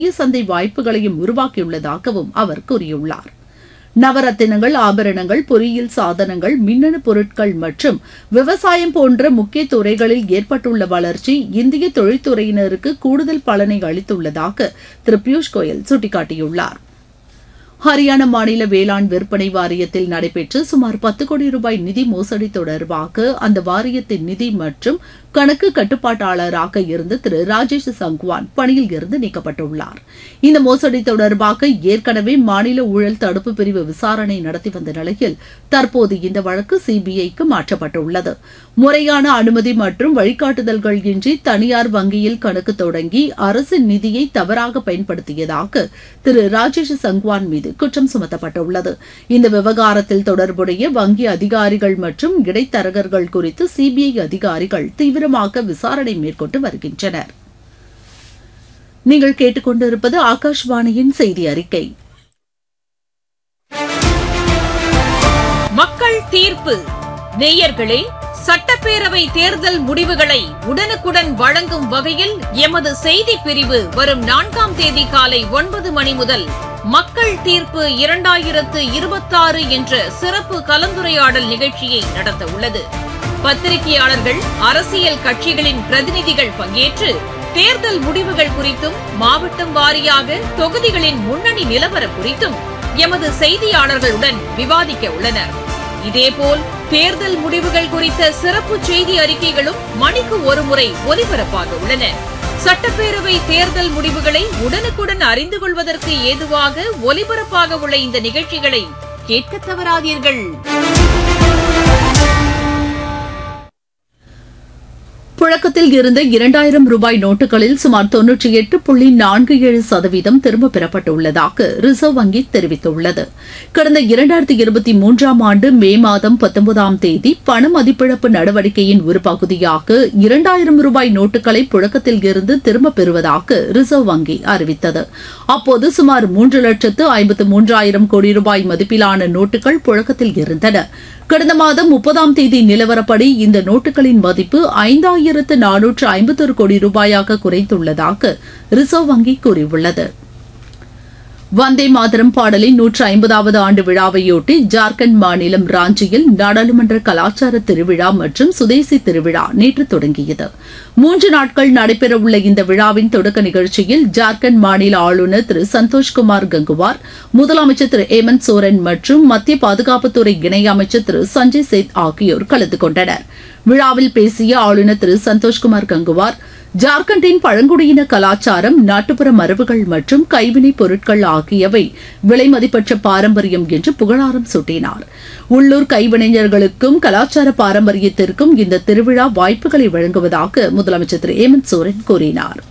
புதிய சந்தை வாய்ப்புகளையும் உருவாக்கியுள்ளதாகவும் அவர் கூறியுள்ளார் நவரத்தினங்கள் ஆபரணங்கள் பொறியியல் சாதனங்கள் மின்னணு பொருட்கள் மற்றும் விவசாயம் போன்ற முக்கிய துறைகளில் ஏற்பட்டுள்ள வளர்ச்சி இந்திய தொழில்துறையினருக்கு கூடுதல் பலனை அளித்துள்ளதாக திரு பியூஷ் கோயல் சுட்டிக்காட்டியுள்ளார் ஹரியானா மாநில வேளாண் விற்பனை வாரியத்தில் நடைபெற்ற சுமார் பத்து கோடி ரூபாய் நிதி மோசடி தொடர்பாக அந்த வாரியத்தின் நிதி மற்றும் கணக்கு கட்டுப்பாட்டாளராக இருந்த திரு ராஜேஷ் சங்வான் பணியில் இருந்து நீக்கப்பட்டுள்ளார் இந்த மோசடி தொடர்பாக ஏற்கனவே மாநில ஊழல் தடுப்பு பிரிவு விசாரணை நடத்தி வந்த நிலையில் தற்போது இந்த வழக்கு சிபிஐக்கு மாற்றப்பட்டுள்ளது முறையான அனுமதி மற்றும் வழிகாட்டுதல்கள் இன்றி தனியார் வங்கியில் கணக்கு தொடங்கி அரசின் நிதியை தவறாக பயன்படுத்தியதாக திரு ராஜேஷ் சங்வான் மீது குற்றம் சுமத்தப்பட்டுள்ளது இந்த விவகாரத்தில் தொடர்புடைய வங்கி அதிகாரிகள் மற்றும் இடைத்தரகர்கள் குறித்து சிபிஐ அதிகாரிகள் தீவிரமாக விசாரணை மேற்கொண்டு வருகின்றனர் நீங்கள் கேட்டுக்கொண்டிருப்பது ஆகாஷ்வாணியின் செய்தி அறிக்கை மக்கள் தீர்ப்பு நேயர்களே சட்டப்பேரவை தேர்தல் முடிவுகளை உடனுக்குடன் வழங்கும் வகையில் எமது செய்தி பிரிவு வரும் நான்காம் தேதி காலை ஒன்பது மணி முதல் மக்கள் தீர்ப்பு இரண்டாயிரத்து இருபத்தாறு என்ற சிறப்பு கலந்துரையாடல் நிகழ்ச்சியை நடத்த உள்ளது பத்திரிகையாளர்கள் அரசியல் கட்சிகளின் பிரதிநிதிகள் பங்கேற்று தேர்தல் முடிவுகள் குறித்தும் மாவட்டம் வாரியாக தொகுதிகளின் முன்னணி நிலவரம் குறித்தும் எமது செய்தியாளர்களுடன் விவாதிக்க உள்ளனர் இதேபோல் தேர்தல் முடிவுகள் குறித்த சிறப்பு செய்தி அறிக்கைகளும் மணிக்கு ஒருமுறை ஒலிபரப்பாக உள்ளன சட்டப்பேரவை தேர்தல் முடிவுகளை உடனுக்குடன் அறிந்து கொள்வதற்கு ஏதுவாக ஒலிபரப்பாக உள்ள இந்த நிகழ்ச்சிகளை கேட்க தவறாதீர்கள் புழக்கத்தில் இருந்த இரண்டாயிரம் ரூபாய் நோட்டுகளில் சுமார் தொன்னூற்றி எட்டு புள்ளி நான்கு ஏழு சதவீதம் திரும்பப் பெறப்பட்டுள்ளதாக ரிசர்வ் வங்கி தெரிவித்துள்ளது கடந்த இரண்டாயிரத்தி இருபத்தி மூன்றாம் ஆண்டு மே மாதம் பத்தொன்பதாம் தேதி பண மதிப்பிழப்பு நடவடிக்கையின் ஒரு பகுதியாக இரண்டாயிரம் ரூபாய் நோட்டுகளை புழக்கத்தில் இருந்து திரும்பப் பெறுவதாக ரிசர்வ் வங்கி அறிவித்தது அப்போது சுமார் மூன்று லட்சத்து ஐம்பத்து மூன்றாயிரம் கோடி ரூபாய் மதிப்பிலான நோட்டுகள் புழக்கத்தில் இருந்தன கடந்த மாதம் முப்பதாம் தேதி நிலவரப்படி இந்த நோட்டுகளின் மதிப்பு ஐந்தாயிரத்து நானூற்று ஐம்பத்தொரு கோடி ரூபாயாக குறைத்துள்ளதாக ரிசர்வ் வங்கி கூறியுள்ளது வந்தே மாதரம் பாடலின் நூற்று ஐம்பதாவது ஆண்டு விழாவையொட்டி ஜார்க்கண்ட் மாநிலம் ராஞ்சியில் நாடாளுமன்ற கலாச்சார திருவிழா மற்றும் சுதேசி திருவிழா நேற்று தொடங்கியது மூன்று நாட்கள் நடைபெறவுள்ள இந்த விழாவின் தொடக்க நிகழ்ச்சியில் ஜார்க்கண்ட் மாநில ஆளுநர் திரு சந்தோஷ்குமார் கங்குவார் முதலமைச்சர் திரு ஹேமந்த் சோரன் மற்றும் மத்திய பாதுகாப்புத்துறை இணையமைச்சர் திரு சஞ்சய் சேத் ஆகியோர் கலந்து கொண்டனர் விழாவில் பேசிய ஆளுநர் திரு சந்தோஷ்குமார் கங்குவார் ஜார்க்கண்டின் பழங்குடியின கலாச்சாரம் நாட்டுப்புற மரபுகள் மற்றும் கைவினைப் பொருட்கள் ஆகியவை விலைமதிப்பற்ற பாரம்பரியம் என்று புகழாரம் சூட்டினார் உள்ளூர் கைவினைஞர்களுக்கும் கலாச்சார பாரம்பரியத்திற்கும் இந்த திருவிழா வாய்ப்புகளை வழங்குவதாக முதலமைச்சர் திரு ஹேமந்த் சோரன் கூறினார்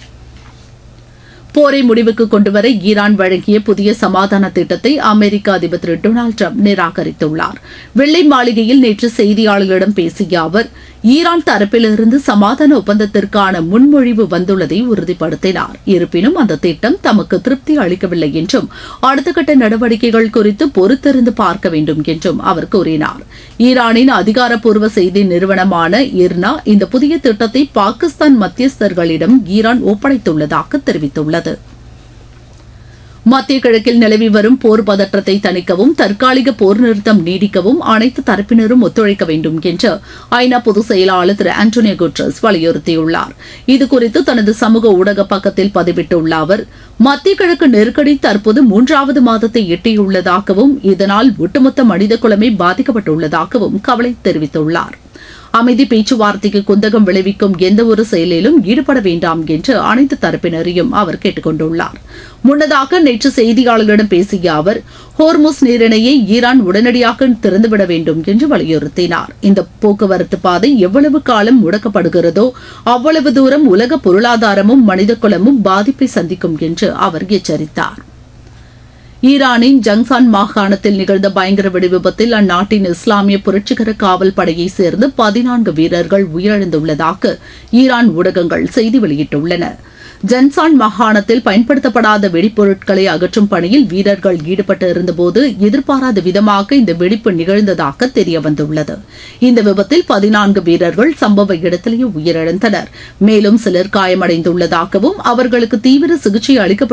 போரை முடிவுக்கு கொண்டுவர ஈரான் வழங்கிய புதிய சமாதான திட்டத்தை அமெரிக்க அதிபர் திரு டொனால்டு ட்ரம்ப் நிராகரித்துள்ளார் வெள்ளை மாளிகையில் நேற்று செய்தியாளர்களிடம் பேசிய அவர் ஈரான் தரப்பிலிருந்து சமாதான ஒப்பந்தத்திற்கான முன்மொழிவு வந்துள்ளதை உறுதிப்படுத்தினார் இருப்பினும் அந்த திட்டம் தமக்கு திருப்தி அளிக்கவில்லை என்றும் அடுத்த கட்ட நடவடிக்கைகள் குறித்து பொறுத்திருந்து பார்க்க வேண்டும் என்றும் அவர் கூறினார் ஈரானின் அதிகாரப்பூர்வ செய்தி நிறுவனமான இர்னா இந்த புதிய திட்டத்தை பாகிஸ்தான் மத்தியஸ்தர்களிடம் ஈரான் ஒப்படைத்துள்ளதாக தெரிவித்துள்ளது மத்திய கிழக்கில் நிலவி வரும் போர் பதற்றத்தை தணிக்கவும் தற்காலிக போர் நிறுத்தம் நீடிக்கவும் அனைத்து தரப்பினரும் ஒத்துழைக்க வேண்டும் என்று ஐநா பொதுச் செயலாளர் திரு ஆண்டோனியோ குட்ரஸ் வலியுறுத்தியுள்ளார் இதுகுறித்து தனது சமூக ஊடக பக்கத்தில் பதிவிட்டுள்ள அவர் மத்திய கிழக்கு நெருக்கடி தற்போது மூன்றாவது மாதத்தை எட்டியுள்ளதாகவும் இதனால் ஒட்டுமொத்த மனித குலமே பாதிக்கப்பட்டுள்ளதாகவும் கவலை தெரிவித்துள்ளார் அமைதி பேச்சுவார்த்தைக்கு குந்தகம் விளைவிக்கும் எந்த ஒரு செயலிலும் ஈடுபட வேண்டாம் என்று அனைத்து தரப்பினரையும் அவர் கேட்டுக் கொண்டுள்ளார் முன்னதாக நேற்று செய்தியாளர்களிடம் பேசிய அவர் ஹோர்முஸ் நீரிணையை ஈரான் உடனடியாக திறந்துவிட வேண்டும் என்று வலியுறுத்தினார் இந்த போக்குவரத்து பாதை எவ்வளவு காலம் முடக்கப்படுகிறதோ அவ்வளவு தூரம் உலக பொருளாதாரமும் மனிதகுலமும் பாதிப்பை சந்திக்கும் என்று அவர் எச்சரித்தார் ஈரானின் ஜங்சான் மாகாணத்தில் நிகழ்ந்த பயங்கர வெடிவிபத்தில் அந்நாட்டின் இஸ்லாமிய புரட்சிகர காவல் படையைச் சேர்ந்த பதினான்கு வீரர்கள் உயிரிழந்துள்ளதாக ஈரான் ஊடகங்கள் செய்தி வெளியிட்டுள்ளன ஜன்சான் மாகாணத்தில் பயன்படுத்தப்படாத வெடிப்பொருட்களை அகற்றும் பணியில் வீரர்கள் ஈடுபட்டு இருந்தபோது எதிர்பாராத விதமாக இந்த வெடிப்பு நிகழ்ந்ததாக தெரியவந்துள்ளது இந்த விபத்தில் பதினான்கு வீரர்கள் சம்பவ இடத்திலேயே உயிரிழந்தனர் மேலும் சிலர் காயமடைந்துள்ளதாகவும் அவர்களுக்கு தீவிர சிகிச்சை அளிக்கப்பட்டு